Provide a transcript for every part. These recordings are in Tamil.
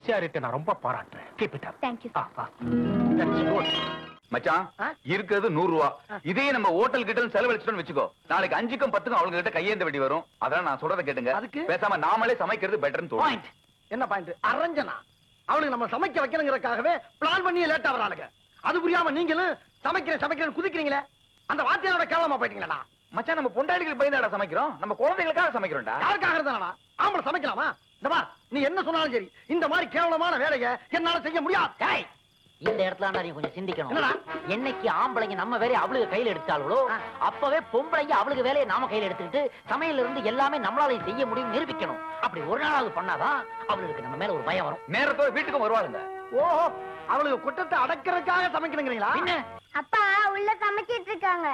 சின்சியாரிட்டி நான் ரொம்ப பாராட்டுறேன் keep it up thank you that's good மச்சான் ஆ? இருக்கிறது நூறு ரூபா இதே நம்ம ஹோட்டல் கிட்ட செலவழிச்சிட்டோம்னு வச்சுக்கோ நாளைக்கு அஞ்சுக்கும் பத்துக்கும் அவங்க கிட்ட கையேந்த வேண்டி வரும் அதான் நான் சொல்றதை கேட்டுங்க அதுக்கு? பேசாம நாமளே சமைக்கிறது பெட்டர்னு தோணும் பாயிண்ட் என்ன பாயிண்ட் அரஞ்சனா அவளுக்கு நம்ம சமைக்க வைக்கணுங்கிறதுக்காகவே பிளான் பண்ணி லேட்டா வராளுங்க அது புரியாம நீங்களும் சமைக்கிறேன் சமைக்கிறேன் குதிக்கிறீங்களே அந்த வாத்தியாரோட கேவலமா போயிட்டீங்களா மச்சான் நம்ம பொண்டாடிகள் பயந்தாடா சமைக்கிறோம் நம்ம குழந்தைகளுக்காக சமைக்கிறோம்டா யாருக்காக இருந்தானா ஆம்பளை சமைக்கலாமா இந்த பா நீ என்ன சொன்னாலும் சரி இந்த மாதிரி கேவலமான வேலையை என்னால செய்ய முடியாது டேய், இந்த இடத்துல நீ கொஞ்சம் சிந்திக்கணும் என்னடா? என்னைக்கு ஆம்பளைங்க நம்ம வேலையை அவளுக்கு கையில எடுத்தாங்களோ ஆ. அப்பவே பொம்பளைங்க அவளுக்கு வேலையை நாம கையில எடுத்துக்கிட்டு சமையல்ல இருந்து எல்லாமே நம்மளால செய்ய முடியும் நிரூபிக்கணும் அப்படி ஒரு நாளாவது பண்ணாதான் அவளுக்கு நம்ம மேல ஒரு பயம் வரும் நேரத்தோட வீட்டுக்கும் வருவாளுங்க ஓஹோ அவளுக்கு குற்றத்தை அடக்கிறதுக்காக சமைக்கணுங்கிறீங்களா பின்ன அப்பா உள்ள சமைச்சிட்டு இருக்காங்க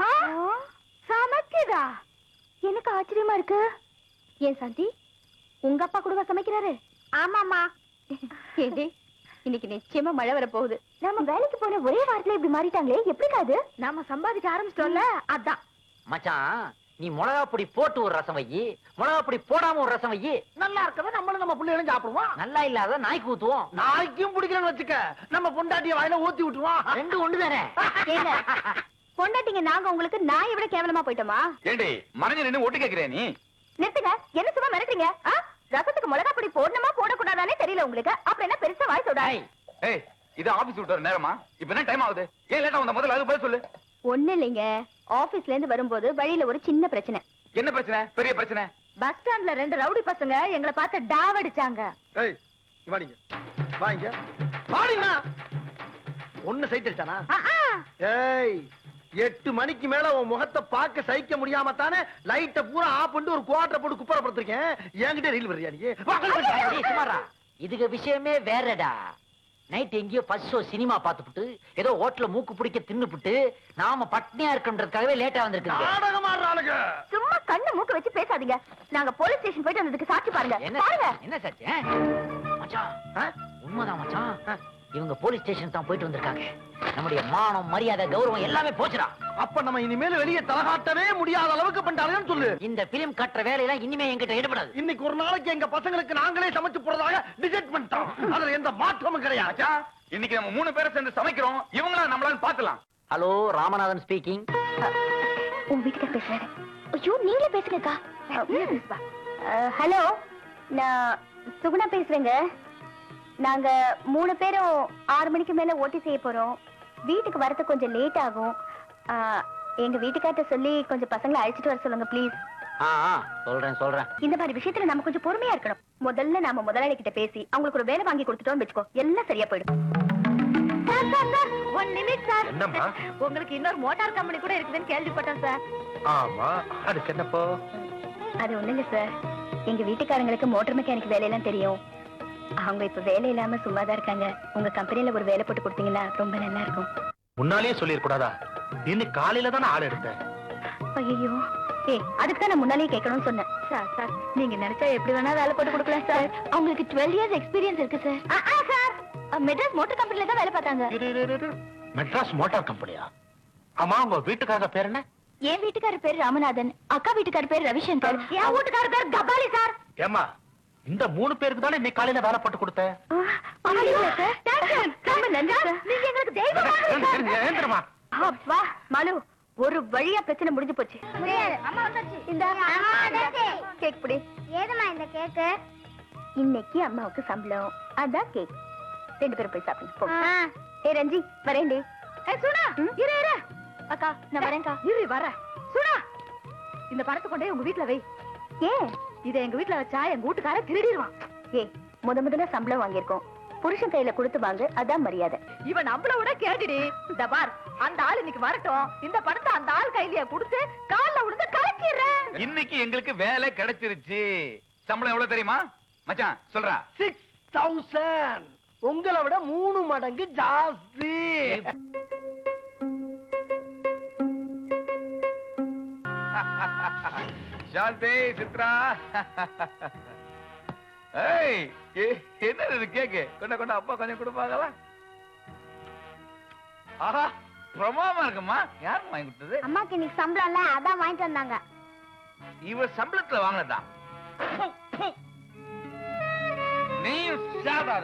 சமைக்குதா எனக்கு ஆச்சரியமா இருக்கு ஏன் சாந்தி உங்க அப்பா கூட சமைக்கிறாரு ஆமாமா ஏடி இன்னைக்கு நிச்சயமா மழை வர போகுது நாம வேலைக்கு போன ஒரே வாரத்துல இப்படி மாறிட்டாங்களே எப்படி அது நாம சம்பாதிக்க ஆரம்பிச்சிட்டோம்ல அதான் மச்சான் நீ மிளகா பொடி போட்டு ஒரு ரசம் வையி மிளகா பொடி போடாம ஒரு ரசம் வையி நல்லா இருக்கவே நம்மளும் நம்ம பிள்ளைகளும் சாப்பிடுவோம் நல்லா இல்லாத நாய்க்கு ஊத்துவோம் நாளைக்கும் பிடிக்கிறேன்னு வச்சுக்க நம்ம பொண்டாட்டிய வாயில ஊத்தி விட்டுருவான் ரெண்டு ஒண்ணு தானே ஏங்க பொண்டாட்டிங்க நாங்க உங்களுக்கு நாயை விட கேவலமா போயிட்டோமா ஏண்டி மறைஞ்சு நின்னு ஒட்டு கேக்குறியா நீ நிறுத்துங்க என்ன சும்மா மிரட்டுறீங்க ஆ? ரசத்துக்கு மிளகா பொடி போடணுமா போடக்கூடாதானே தெரியல உங்களுக்கு அப்புறம் என்ன பெருசா வாய் சொல்றாய் டேய், ஏய் இது ஆபீஸ் விட்டு வர நேரமா இப்ப என்ன டைம் ஆகுது ஏன் லேட்டா வந்த முதல்ல அது பதில் சொல்லு ஒண்ணு இல்லைங்க ஆபீஸ்ல இருந்து வரும்போது வழியில ஒரு சின்ன பிரச்சனை என்ன பிரச்சனை பெரிய பிரச்சனை பஸ் ஸ்டாண்ட்ல ரெண்டு ரவுடி பசங்க எங்களை பார்த்து டாவடிச்சாங்க ஏய் இங்க வாடிங்க வாங்க வாடிங்க ஒண்ணு சைத்திருச்சானா ஏய் எட்டு மணிக்கு மேல உன் முகத்தை பார்க்க சகிக்க முடியாம தானே லைட்ட பூரா ஆஃப் பண்ணிட்டு ஒரு குவாட்டர் போட்டு குப்பரப்படுத்திருக்கேன் என்கிட்ட ரீல் வர்றியா நீ வா, வா, வா, வா. டேய், சுமாரா இதுக்கு விஷயமே வேறடா நைட் எங்கேயோ ஃபர்ஸ்ட் ஷோ சினிமா பார்த்துப்புட்டு ஏதோ ஹோட்டல்ல மூக்கு பிடிக்க தின்னுப்புட்டு நாம பட்னியா இருக்கன்றதுக்காகவே லேட்டா வந்திருக்கு நாடகம் ஆடுறாளுங்க சும்மா கண்ணு மூக்க வச்சு பேசாதீங்க நாங்க போலீஸ் ஸ்டேஷன் போயிட்டு வந்ததுக்கு சாட்சி பாருங்க என்ன பாருங்க என்ன சாச்சு ஆ? மச்சான் ஆ? உண்மைதான் மச்சான் ஆ. இவங்க போலீஸ் ஸ்டேஷன் தான் போயிட்டு வந்திருக்காங்க நம்முடைய மானம் மரியாதை கௌரவம் எல்லாமே போச்சுடா அப்ப நம்ம இனிமேல் வெளியே தலகாட்டவே முடியாத அளவுக்கு பண்ணிட்டாங்கன்னு சொல்லு இந்த பிலிம் கட்டுற வேலையெல்லாம் இனிமே என்கிட்ட ஈடுபடாது இன்னைக்கு ஒரு நாளைக்கு எங்க பசங்களுக்கு நாங்களே சமைச்சு போறதாக டிசைட் பண்ணிட்டோம் அதுல எந்த மாற்றமும் கிடையாது மச்சான் இன்னைக்கு நம்ம மூணு பேரை சேர்ந்து சமைக்கிறோம் இவங்களா நம்மளால பாக்கலாம் ஹலோ ராமநாதன் ஸ்பீக்கிங் உங்க வீட்டுக்கு பேசுறாரு ஐயோ நீங்களே பேசுங்கக்கா ஹலோ நான் சுகுணா பேசுறேங்க நாங்க மூணு பேரும் ஆறு மணிக்கு மேல ஓட்டி செய்ய போறோம் வீட்டுக்கு வரது கொஞ்சம் லேட் ஆகும் அஹ், எங்க வீட்டுக்கார்ட்ட சொல்லி கொஞ்சம் பசங்களை அழைச்சிட்டு வர சொல்லுங்க ப்ளீஸ் ஆ ஆ, சொல்றேன் சொல்றேன் இந்த மாதிரி விஷயத்துல நம்ம கொஞ்சம் பொறுமையா இருக்கணும் முதல்ல நாம முதலாளி கிட்ட பேசி அவங்களுக்கு ஒரு வேலை வாங்கி கொடுத்துட்டோம்னு வச்சுக்கோ எல்லாம் சரியா போயிடும் ஒன் நிமிட் சார் என்னம்மா? உங்களுக்கு இன்னொரு மோட்டார் கம்பெனி கூட இருக்குதுன்னு கேள்விப்பட்டேன் சார் ஆமா அதுக்கு என்னப்போ அது ஒண்ணுங்க சார் எங்க வீட்டுக்காரங்களுக்கு மோட்டார் மெக்கானிக் வேலையெல்லாம் தெரியும் அவங்க இப்ப வேலை இல்லாம சும்மா தான் இருக்காங்க உங்க கம்பெனில ஒரு வேலை போட்டு கொடுத்தீங்கன்னா ரொம்ப நல்லா இருக்கும் முன்னாலேயே சொல்லிருக்கூடாதா இன்னைக்கு காலையில தானே ஆள் எடுத்தேன் ஐயோ ஏய் அதுக்கு தான் நான் முன்னாலேயே கேட்கணும்னு சொன்னேன் சார் சார் நீங்க நினைச்சா எப்படி வேணா வேலை போட்டு கொடுக்கலாம் சார் அவங்களுக்கு டுவெல் இயர்ஸ் எக்ஸ்பீரியன்ஸ் இருக்கு சார் சார் மெட்ராஸ் மோட்டார் கம்பெனில தான் வேலை பார்த்தாங்க இரு, இரு, இரு, இரு. மெட்ராஸ் மோட்டார் கம்பெனியா ஆமா உங்க வீட்டுக்காரங்க பேர் என்ன என் வீட்டுக்காரர் பேர் ராமநாதன் அக்கா வீட்டுக்காரர் பேர் ரவிசங்கர் என் வீட்டுக்காரர் பேர் கபாலி சார் ஏமா இந்த மூணு பேருக்கு தானே இன்னைக்கு காலையில வேலை போட்டு கொடுத்தேன் ரொம்ப நன்றி சார் நீங்க எங்களுக்கு எழுந்து, எழுந்து, எழுந்துருமா. அப்பா மாலு ஒரு வழியா பிரச்சனை முடிஞ்சு போச்சு இந்த கேக் பிடி ஏதுமா இந்த கேக்கு இன்னைக்கு அம்மாவுக்கு சம்பளம் அதான் கேக் ரெண்டு பேரும் போய் சாப்பிடுங்க போ ஏ ரஞ்சி வரேன்டி ஏ சுனா இரு இரு அக்கா நான் வரேன்க்கா இரு வர சுனா இந்த பணத்தை கொண்டே உங்க வீட்ல வை ஏன் இத எங்க வீட்ல வச்சா எங்க வீட்டுக்கார திருடிடுவான் ஏய் முத முதல்ல சம்பளம் வாங்கியிருக்கோம் புருஷன் கையில கொடுத்து வாங்கு அதான் மரியாதை இவன் நம்மள விட கேட்டுடி இந்த பார் அந்த ஆள் இன்னைக்கு வரட்டும் இந்த பணத்தை அந்த ஆள் கையிலேயே கொடுத்து கால்ல விழுந்து கலக்கிடுறேன் இன்னைக்கு எங்களுக்கு வேலை கிடைச்சிருச்சு சம்பளம் எவ்வளவு தெரியுமா மச்சான் சொல்றா சிக்ஸ் தௌசண்ட் உங்களை விட மூணு மடங்கு ஜாஸ்தி சாந்தி சித்ரா ஏய் ஏ- என்னது இது கேக்கு கொண்ட கொண்ட அப்பா கொஞ்சம் கொடுப்பாங்களா ஆஹா பிரமாதமா இருக்குமா யார் வாங்கி கொடுத்தது அம்மாக்கு இன்னைக்கு சம்பளம்ல அதான் வாங்கிட்டு வந்தாங்க இவ சம்பளத்துல வாங்கினதா நீ சாப்பிடாத